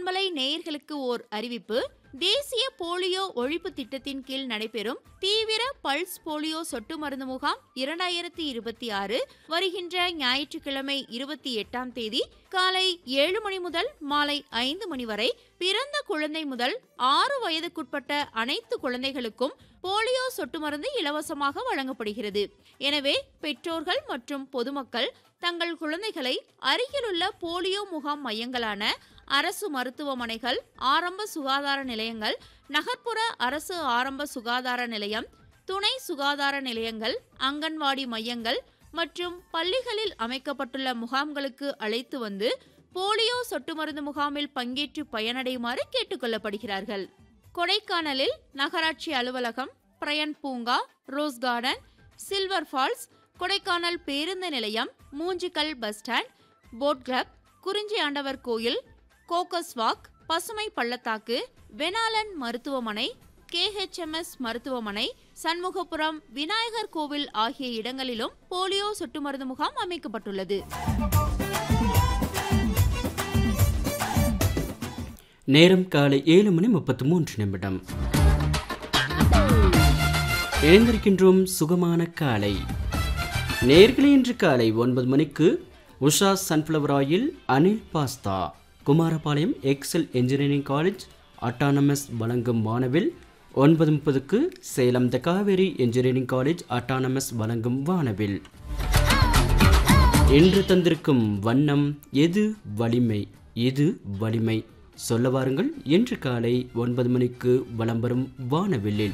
பண்பலை நேயர்களுக்கு ஓர் அறிவிப்பு தேசிய போலியோ ஒழிப்பு திட்டத்தின் கீழ் நடைபெறும் தீவிர பல்ஸ் போலியோ சொட்டு மருந்து முகாம் இரண்டாயிரத்தி இருபத்தி ஆறு வருகின்ற ஞாயிற்றுக்கிழமை இருபத்தி எட்டாம் தேதி காலை ஏழு மணி முதல் மாலை ஐந்து மணி வரை பிறந்த குழந்தை முதல் ஆறு வயதுக்குட்பட்ட அனைத்து குழந்தைகளுக்கும் போலியோ சொட்டு மருந்து இலவசமாக வழங்கப்படுகிறது எனவே பெற்றோர்கள் மற்றும் பொதுமக்கள் தங்கள் குழந்தைகளை அருகிலுள்ள போலியோ முகாம் மையங்களான அரசு மருத்துவமனைகள் ஆரம்ப சுகாதார நிலையங்கள் நகர்ப்புற அரசு ஆரம்ப சுகாதார நிலையம் துணை சுகாதார நிலையங்கள் அங்கன்வாடி மையங்கள் மற்றும் பள்ளிகளில் அமைக்கப்பட்டுள்ள முகாம்களுக்கு அழைத்து வந்து போலியோ சொட்டு மருந்து முகாமில் பங்கேற்று பயனடையுமாறு கேட்டுக்கொள்ளப்படுகிறார்கள் கொடைக்கானலில் நகராட்சி அலுவலகம் பிரயன் பூங்கா rose garden silver falls Kodaikanal பேருந்து நிலையம் Moonjikal bus stand boat club Kurinji Andavar கோயில் கோக்கஸ் வாக் பசுமை பள்ளத்தாக்கு வெனாலன் மருத்துவமனை கேஹெச்எம்எஸ் மருத்துவமனை சண்முகபுரம் விநாயகர் கோவில் ஆகிய இடங்களிலும் போலியோ சொட்டு மருந்து முகாம் அமைக்கப்பட்டுள்ளது நேரம் காலை ஏழு மணி முப்பத்து மூன்று நிமிடம் இணைந்திருக்கின்றோம் சுகமான காலை நேர்களே இன்று காலை ஒன்பது மணிக்கு Usha sunflower oil Anil pasta Kumarapalayam excel engineering college autonomous வழங்கும் வானவில் ஒன்பது முப்பதுக்கு Salem the Kaveri engineering college autonomous வழங்கும் வானவில் இன்று தந்திருக்கும் வண்ணம் எது வலிமை எது வலிமை சொல்ல வாருங்கள் இன்று காலை ஒன்பது மணிக்கு வலம் வரும் வானவில்லில்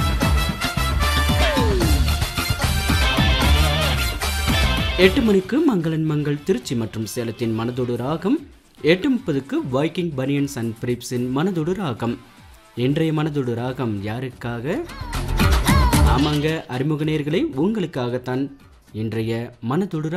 எட்டு மணிக்கு மங்களன் மங்கள் திருச்சி மற்றும் சேலத்தின் மனதோடு ராகம் எட்டு முப்பதுக்கு வைக்கிங் பனியன்ஸ் அண்ட் பிரிப்ஸின் மனதோடு ராகம் இன்றைய மனதோடு ராகம் யாருக்காக ஆமாங்க அறிமுக நேயர்களே உங்களுக்காகத்தான் இன்றைய மனதோடு